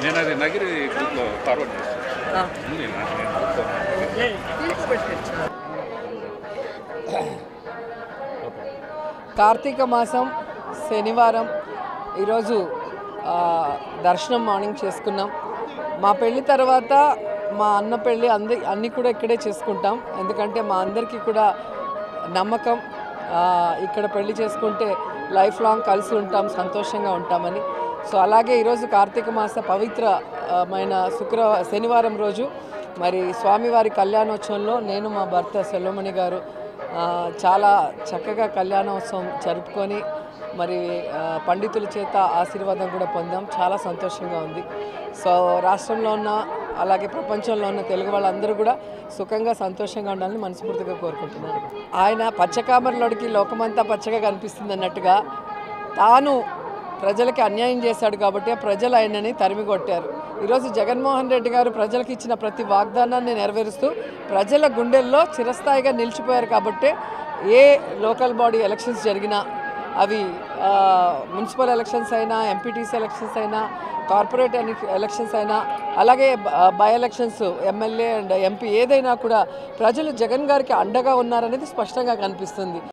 నేను అది నగిరి గ్రూప్లో ఫార్వర్డ్ చేస్తాను ఆ, ఉంది నా- నేను గ్రూప్లో ఉన్నాను. తీసుకోబెట్టండి. కార్తీక మాసం శనివారం ఈరోజు ఆ, దర్శనం మార్నింగ్ చేసుకున్నాం మా పెళ్లి తర్వాత మా అన్న పెళ్ళి అంది అన్నీ కూడా ఇక్కడే చేసుకుంటాం ఎందుకంటే మా అందరికీ కూడా నమ్మకం ఆ, ఇక్కడ పెళ్లి చేసుకుంటే లైఫ్ లాంగ్ కలిసి ఉంటాం సంతోషంగా ఉంటామని సో అలాగే ఈరోజు కార్తీక మాస పవిత్రమైన శుక్ర శనివారం రోజు మరి స్వామివారి కళ్యాణోత్సవంలో నేను మా భర్త సెల్వమణి గారు ఆ, చాలా చక్కగా కళ్యాణోత్సవం జరుపుకొని మరి ఆ, పండితుల చేత ఆశీర్వాదం కూడా పొందాం చాలా సంతోషంగా ఉంది సో రాష్ట్రంలో ఉన్న అలాగే ప్రపంచంలో ఉన్న తెలుగు వాళ్ళందరూ కూడా సుఖంగా సంతోషంగా ఉండాలని మనస్ఫూర్తిగా కోరుకుంటున్నాను ఆయన పచ్చకామరలోడికి లోకమంతా పచ్చగా కనిపిస్తుంది అన్నట్టుగా తాను ప్రజలకి అన్యాయం చేశాడు కాబట్టి ఆ ప్రజలు ఆయనని తరిమి కొట్టారు ఈరోజు జగన్మోహన్ రెడ్డి గారు ప్రజలకు ఇచ్చిన ప్రతి వాగ్దానాన్ని నెరవేరుస్తూ ప్రజల గుండెల్లో చిరస్థాయిగా నిలిచిపోయారు కాబట్టి ఏ లోకల్ బాడీ ఎలక్షన్స్ జరిగినా అవి ఆ, మున్సిపల్ ఎలక్షన్స్ అయినా ఎంపీటీసీ ఎలక్షన్స్ అయినా కార్పొరేట్ ఎని- ఎలక్షన్స్ అయినా అలాగే బ- by elections MLA and MP ఏదైనా కూడా ప్రజలు జగన్ గారికి అండగా ఉన్నారనేది స్పష్టంగా కనిపిస్తుంది